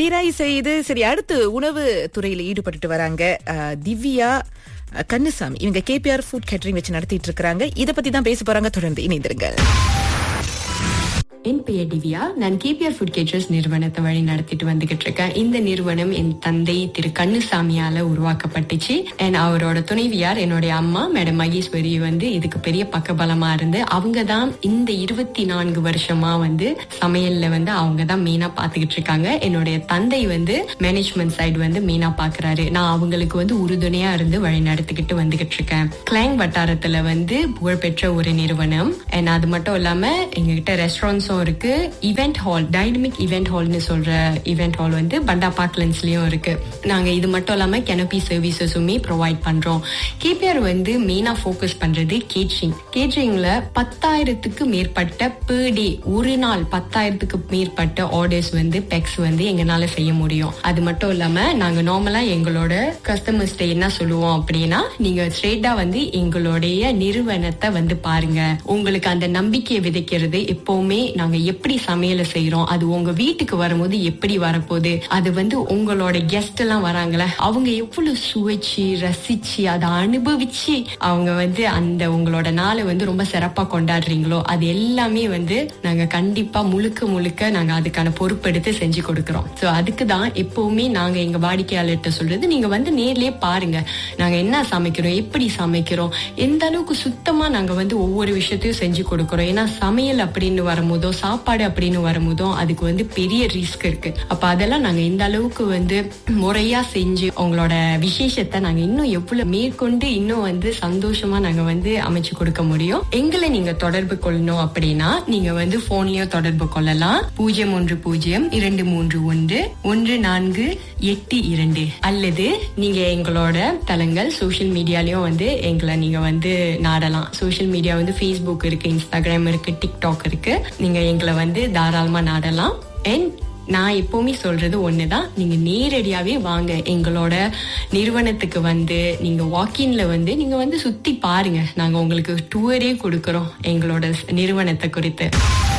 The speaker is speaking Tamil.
திரை செய்து சரி அடுத்து உணவு துறையில ஈடுபட்டுட்டு வராங்க அஹ், திவ்யா அஹ், கண்ணுசாமி இவங்க கேபிஆர் ஃபுட் கேட்டரிங் வச்சு நடத்திட்டு இருக்காங்க இத பத்தி தான் பேச போறாங்க தொடர்ந்து இணைந்திருங்கள் என் பெயர் திவ்யா நான் கேபிஆர் ஃபுட் கேட்டர்ஸ் நிறுவனத்தை வழி நடத்திட்டு வந்துகிட்டு இருக்கேன் இந்த நிறுவனம் என் தந்தை திரு கண்ணுசாமியால உருவாக்கப்பட்டுச்சு and அவரோட துணைவியார் என்னுடைய அம்மா மேடம் மகேஸ்வரி வந்து இதுக்கு பெரிய பக்கபலமா இருந்து அவங்க தான் இந்த இருபத்தி நான்கு வருஷமா வந்து சமையல்ல வந்து அவங்க தான் மெயினா பாத்துக்கிட்டு இருக்காங்க என்னுடைய தந்தை வந்து மேனேஜ்மெண்ட் சைடு வந்து மெயினா பாக்குறாரு நான் அவங்களுக்கு வந்து உறுதுணையா இருந்து வழி நடத்திக்கிட்டு வந்துகிட்டு இருக்கேன் கிளாங் வட்டாரத்துல வந்து புகழ்பெற்ற ஒரு நிறுவனம் and அது மட்டும் இல்லாம எங்ககிட்ட ரெஸ்டாரண்ட்ஸும் இருக்கு ஈவெண்ட் ஹால் டைனமிக் ஈவெண்ட் ஹால்னு சொல்ற ஈவெண்ட் ஹால் வந்து பண்டா பார்க்லன்ஸ்லயும் இருக்கு நாங்க இது மட்டும் இல்லாம கெனபி சர்வீசஸுமே ப்ரொவைட் பண்றோம் கேபிஆர் வந்து மெயினா ஃபோக்கஸ் பண்றது கேட்ரிங் கேட்ரிங்ல பத்தாயிரத்துக்கு மேற்பட்ட per டே ஒரு நாள் பத்தாயிரத்துக்கு மேற்பட்ட ஆர்டர்ஸ் வந்து பெக்ஸ் வந்து எங்களால செய்ய முடியும் அது மட்டும் இல்லாம நாங்க நார்மலா எங்களோட கஸ்டமர்ஸ்ட என்ன சொல்லுவோம் அப்படின்னா நீங்க ஸ்ட்ரெயிட்டா வந்து எங்களுடைய நிறுவனத்தை வந்து பாருங்க உங்களுக்கு அந்த நம்பிக்கையை விதைக்கிறது எப்பவுமே நாங்க எப்படி சமையலை செய்யறோம் அது உங்க வீட்டுக்கு வரும்போது எப்படி வரப்போகுது அது வந்து உங்களோட கெஸ்ட் எல்லாம் வராங்களே அவங்க எவ்வளவு சுவைச்சு ரசிச்சு அதை அனுபவிச்சு அவங்க வந்து அந்த உங்களோட நாளை வந்து ரொம்ப சிறப்பா கொண்டாடுறீங்களோ அது எல்லாமே வந்து நாங்க கண்டிப்பா முழுக்க முழுக்க நாங்க அதுக்கான பொறுப்பெடுத்து செஞ்சு கொடுக்கறோம் சோ அதுக்கு தான் எப்பவுமே நாங்க எங்க வாடிக்கையாளர்கிட்ட சொல்றது நீங்க வந்து நேர்லயே பாருங்க நாங்க என்ன சமைக்கிறோம் எப்படி சமைக்கிறோம் எந்த அளவுக்கு சுத்தமா நாங்க வந்து ஒவ்வொரு விஷயத்தையும் செஞ்சு கொடுக்கறோம் ஏன்னா சமையல் அப்படின்னு வரும்போதோ சாப்பாடு அப்படின்னு வரும்போதோ அதுக்கு வந்து பெரிய ரிஸ்க் இருக்கு அப்ப அதெல்லாம் நாங்க இந்த அளவுக்கு வந்து முறையா செஞ்சு உங்களோட விசேஷத்தை நாங்க இன்னும் எவ்வளவு மேற்கொண்டு இன்னும் வந்து சந்தோஷமா நாங்க வந்து அமைச்சு கொடுக்க முடியும் எங்களை நீங்க தொடர்பு கொள்ளணும் அப்படின்னா நீங்க வந்து போன்லயோ தொடர்பு கொள்ளலாம் பூஜ்ஜியம் ஒன்று பூஜ்ஜியம் இரண்டு மூன்று ஒன்று ஒன்று நான்கு எட்டு இரண்டு அல்லது நீங்க எங்களோட தளங்கள் சோஷியல் மீடியாலயும் வந்து எங்களை நீங்க வந்து நாடலாம் சோஷியல் மீடியா வந்து ஃபேஸ்புக் இருக்கு இன்ஸ்டாகிராம் இருக்கு டிக்டாக் இருக்கு நீங்க எங்களை வந்து தாராளமா நாடலாம் அண்ட் நான் எப்பவுமே சொல்றது ஒண்ணுதான் நீங்க நேரடியாவே வாங்க எங்களோட நிறுவனத்துக்கு வந்து நீங்க வாக்கின்ல வந்து நீங்க வந்து சுத்தி பாருங்க நாங்க உங்களுக்கு டூரே கொடுக்கறோம் எங்களோட நிறுவனத்தை குறித்து